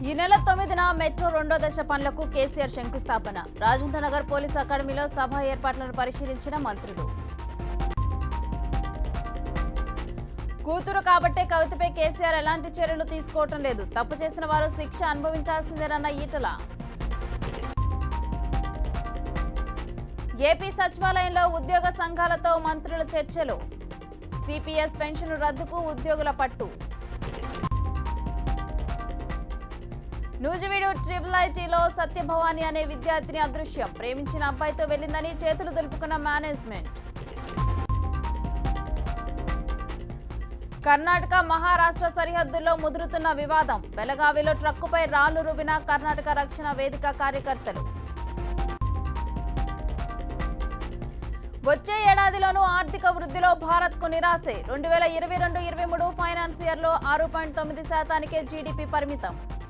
ఈ నెల తొమ్మిదిన మెట్రో రెండో దశ పనులకు కేసీఆర్ శంకుస్థాపన రాజేంద్ర నగర్ పోలీస్ అకాడమీలో సభ ఏర్పాట్లను పరిశీలించిన మంత్రులు కూతురు కాబట్టే కవితపై కేసీఆర్ ఎలాంటి చర్యలు తీసుకోవటం లేదు తప్పు చేసిన వారు శిక్ష అనుభవించాల్సిందేనన్న ఈటల ఏపీ సచివాలయంలో ఉద్యోగ సంఘాలతో మంత్రుల చర్చలు సిపిఎస్ పెన్షన్ రద్దుకు ఉద్యోగుల పట్టు నూజివీడు ట్రిపుల్ ఐటీలో సత్యభవాని అనే విద్యార్థిని అదృశ్యం ప్రేమించిన అబ్బాయితో వెళ్ళిందని చేతులు దులుపుకున్న మేనేజ్మెంట్ కర్ణాటక మహారాష్ట్ర సరిహద్దుల్లో ముదురుతున్న వివాదం బెలగావిలో ట్రక్కుపై రాళ్లు రువిన కర్ణాటక రక్షణ వేదిక కార్యకర్తలు వచ్చే ఏడాదిలోనూ ఆర్థిక వృద్ధిలో భారత్కు నిరాశే రెండు వేల ఇరవై రెండు ఇరవై మూడు ఫైనాన్స్ ఇయర్లో ఆరు పాయింట్ తొమ్మిది శాతానికే జీడీపీ పరిమితం